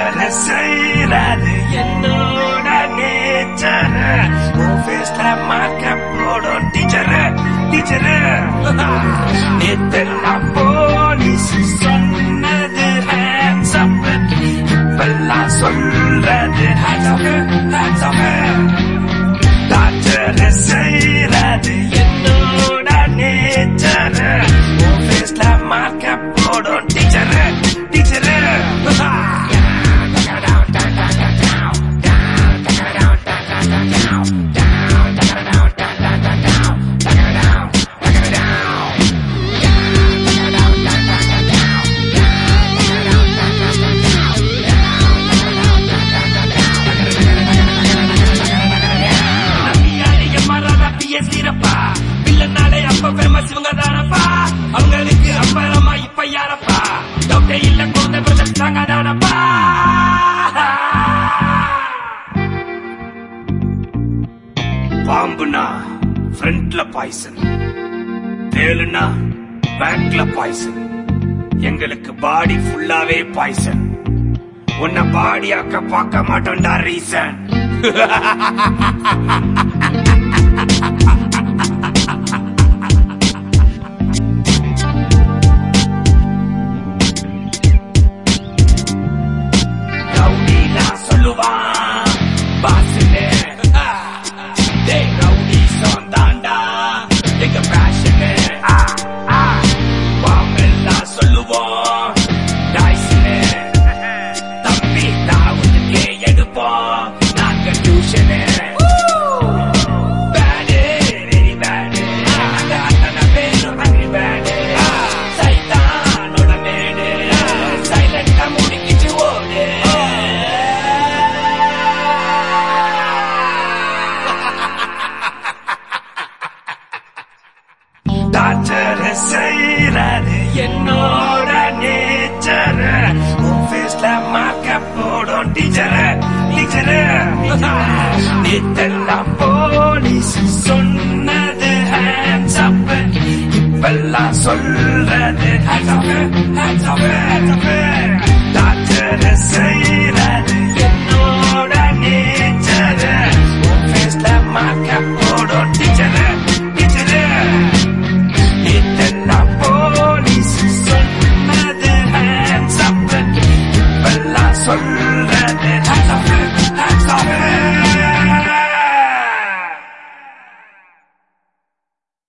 Doctor செய்யறது என்னோட nature உன் ஃபேஸ்ல மார்க்க போடும் டீச்சர் டீச்சர் நேத்தெல்லாம் போலீஸ் சொன்னது hands up இப்பெல்லாம் சொல்றது hands off hands off doctor செய்யறது என்னோட நேச்சர் உன் ஃபேஸ்ல மார்க்க போடும் டீச்சர் டீச்சர் நம்பியாளிய மறாத PS தீரப்பா. வில்லனாலே அப்ப famous இவங்க தானப்பா. அவங்களுக்கு அப்புறமா இப்ப யாரப்பா? doubt ஏ இல்ல குழந்தை brothers நாங்க தானப்பா. பாம்புனா ஃப்ரண்ட்ல பாய்சன் தேளுனா பேக்ல பாய்சன் எங்களுக்கு பாடி ஃபுல்லாவே பாய்சன் உன்னை பாடியாக்க பார்க்க மாட்டோம்டா ரீசன் ரவுடினா சொல்லுவான் பாசுன்னு டேய் ரவுடி சொந்தாண்டா எங்க பேஷனு பாம்பெல்லாம் சொல்லுவோம் டாய்ஸ்னு தம்பி தாவுதுக்கே எடுப்போம் நாங்க டியூஷனு பேடு வெரி பேடு அந்த அத்தனை பேரும் அங்கி பேடு சைத்தானோட மேடு சைலண்டா முடிக்கிட்டு ஓடு டாக்டர் செய்யறது என்னோட நேச்சர் உன் ஃபேஸ்ல மார்க்க போடும் டீச்சர் டீச்சர் நேத்தெல்லாம் போலீஸ் சொன்னது ஹேண்ட்ஸ் அப் இப்பெல்லாம் சொல்றது hands up hands up hands up doctor செய்யறது